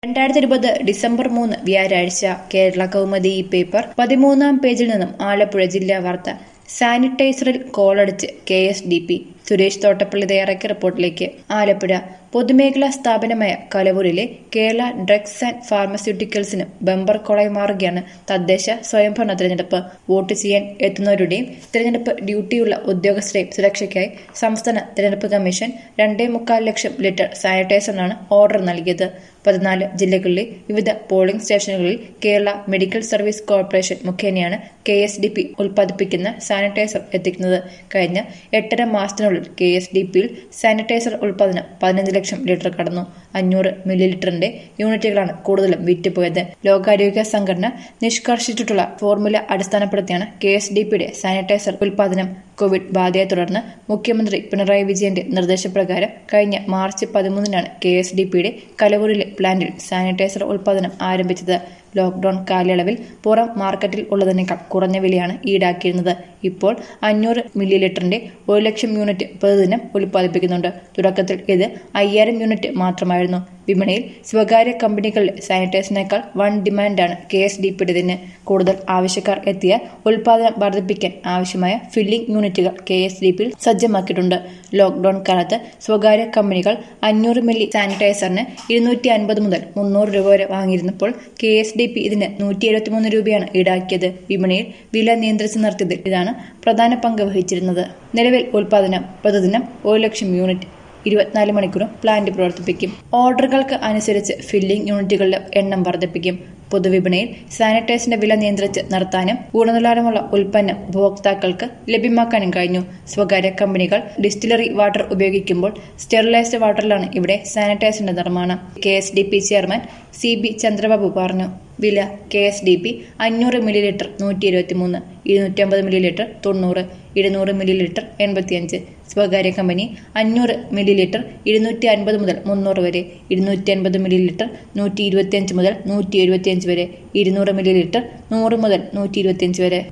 രണ്ടായിരത്തി ഇരുപത് ഡിസംബർ മൂന്ന് വ്യാഴാഴ്ച കേരള കൗമുദി ഈ പേപ്പർ പതിമൂന്നാം പേജിൽ നിന്നും ആലപ്പുഴ ജില്ലാ വാർത്ത സാനിറ്റൈസറിൽ കോളടിച്ച് K S D P Suresh Thottappally തയ്യാറാക്കിയ റിപ്പോർട്ടിലേക്ക് ആലപ്പുഴ പൊതുമേഖലാ സ്ഥാപനമായ കലവൂരിലെ കേരള ഡ്രഗ്സ് ആൻഡ് ഫാർമസ്യൂട്ടിക്കൽസിന് ബമ്പർ കോളായി മാറുകയാണ് തദ്ദേശ സ്വയംഭരണ തിരഞ്ഞെടുപ്പ് വോട്ട് ചെയ്യാൻ എത്തുന്നവരുടെയും തിരഞ്ഞെടുപ്പ് ഡ്യൂട്ടിയുള്ള ഉദ്യോഗസ്ഥരുടെയും സുരക്ഷയ്ക്കായി സംസ്ഥാന തിരഞ്ഞെടുപ്പ് കമ്മീഷൻ രണ്ടേ മുക്കാൽ ലക്ഷം ലിറ്റർ സാനിറ്റൈസറിനാണ് ഓർഡർ നൽകിയത് പതിനാല് ജില്ലകളിലെ വിവിധ പോളിംഗ് സ്റ്റേഷനുകളിൽ കേരള മെഡിക്കൽ സർവീസ് കോർപ്പറേഷൻ മുഖേനയാണ് കെ എസ് ഡി പി ഉൽപ്പാദിപ്പിക്കുന്ന സാനിറ്റൈസർ എത്തിക്കുന്നത് കഴിഞ്ഞ എട്ടര മാസത്തിനുള്ളിൽ കെ എസ് ഡി പിയിൽ സാനിറ്റൈസർ ഉൽപ്പാദനം പതിനഞ്ച് ലക്ഷം ലിറ്റർ കടന്നു അഞ്ഞൂറ് മില്ലി ലിറ്ററിന്റെ യൂണിറ്റുകളാണ് കൂടുതലും വിറ്റുപോയത് ലോകാരോഗ്യ സംഘടന നിഷ്കർഷിച്ചിട്ടുള്ള ഫോർമുല അടിസ്ഥാനപ്പെടുത്തിയാണ് കെ എസ് ഡി പിയുടെ സാനിറ്റൈസർ ഉൽപ്പാദനം കോവിഡ് ബാധയെ തുടർന്ന് മുഖ്യമന്ത്രി പിണറായി വിജയന്റെ നിർദ്ദേശപ്രകാരം കഴിഞ്ഞ മാർച്ച് പതിമൂന്നിനാണ് കെ എസ് ഡി പിയുടെ കലവൂരിലെ പ്ലാന്റിൽ സാനിറ്റൈസർ ഉൽപ്പാദനം ആരംഭിച്ചത് ലോക്ഡൌൺ കാലയളവിൽ പുറം മാർക്കറ്റിൽ ഉള്ളതിനേക്കാൾ കുറഞ്ഞ വിലയാണ് ഈടാക്കിയിരുന്നത് ഇപ്പോൾ അഞ്ഞൂറ് മില്ലി ലിറ്ററിന്റെ ഒരു ലക്ഷം യൂണിറ്റ് പ്രതിദിനം ഉൽപ്പാദിപ്പിക്കുന്നുണ്ട് തുടക്കത്തിൽ ഇത് അയ്യായിരം യൂണിറ്റ് മാത്രമായിരുന്നു വിപണിയിൽ സ്വകാര്യ കമ്പനികളുടെ സാനിറ്റൈസറിനേക്കാൾ വൺ ഡിമാൻഡാണ് കെ എസ് ഡി പിയുടേതിന് കൂടുതൽ ആവശ്യക്കാർ എത്തിയ ഉൽപാദനം വർദ്ധിപ്പിക്കാൻ ആവശ്യമായ ഫില്ലിംഗ് യൂണിറ്റുകൾ കെ എസ് ഡി പിയിൽ സജ്ജമാക്കിയിട്ടുണ്ട് ലോക്ഡൌൺ കാലത്ത് സ്വകാര്യ കമ്പനികൾ അഞ്ഞൂറ് മില്ലി സാനിറ്റൈസറിന് ഇരുന്നൂറ്റി അൻപത് മുതൽ മുന്നൂറ് രൂപ വരെ വാങ്ങിയിരുന്നപ്പോൾ കെ എസ് ഡി പി ഇതിന് നൂറ്റി എഴുപത്തിമൂന്ന് രൂപയാണ് ഈടാക്കിയത് വിപണിയിൽ വില നിയന്ത്രിച്ച് നിർത്തിയതിൽ ഇതാണ് പ്രധാന പങ്ക് വഹിച്ചിരുന്നത് നിലവിൽ ഉൽപാദനം പ്രതിദിനം ഒരു ലക്ഷം യൂണിറ്റ് ഇരുപത്തിനാല് മണിക്കൂറും പ്ലാന്റ് പ്രവർത്തിപ്പിക്കും ഓർഡറുകൾക്ക് അനുസരിച്ച് ഫില്ലിംഗ് യൂണിറ്റുകളുടെ എണ്ണം വർദ്ധിപ്പിക്കും പൊതുവിപണിയിൽ സാനിറ്റൈസറിന്റെ വില നിയന്ത്രിച്ച് നിർത്താനും ഗുണനിലവാരമുള്ള ഉൽപ്പന്നം ഉപഭോക്താക്കൾക്ക് ലഭ്യമാക്കാനും കഴിഞ്ഞു സ്വകാര്യ കമ്പനികൾ ഡിസ്റ്റിലറി വാട്ടർ ഉപയോഗിക്കുമ്പോൾ സ്റ്റെറിലൈസ്ഡ് വാട്ടറിലാണ് ഇവിടെ സാനിറ്റൈസറിന്റെ നിർമ്മാണം K S D P chairman C B Chandrababu പറഞ്ഞു വില K S D P millilitre ലിറ്റർ നൂറ്റി ഇരുപത്തി മൂന്ന് ഇരുന്നൂറ്റി അമ്പത് മില്ലി ലിറ്റർ തൊണ്ണൂറ് ഇരുന്നൂറ് മില്ലി ലിറ്റർ എൺപത്തിയഞ്ച് സ്വകാര്യ കമ്പനി അഞ്ഞൂറ് മില്ലി ലിറ്റർ ഇരുന്നൂറ്റി അൻപത് മുതൽ മുന്നൂറ് വരെ ഇരുന്നൂറ്റി അൻപത് മില്ലി ലിറ്റർ നൂറ്റി ഇരുപത്തിയഞ്ച് മുതൽ നൂറ്റി എഴുപത്തിയഞ്ച് വരെ ഇരുന്നൂറ് മില്ലി ലിറ്റർ നൂറ് മുതൽ നൂറ്റി ഇരുപത്തിയഞ്ച് വരെ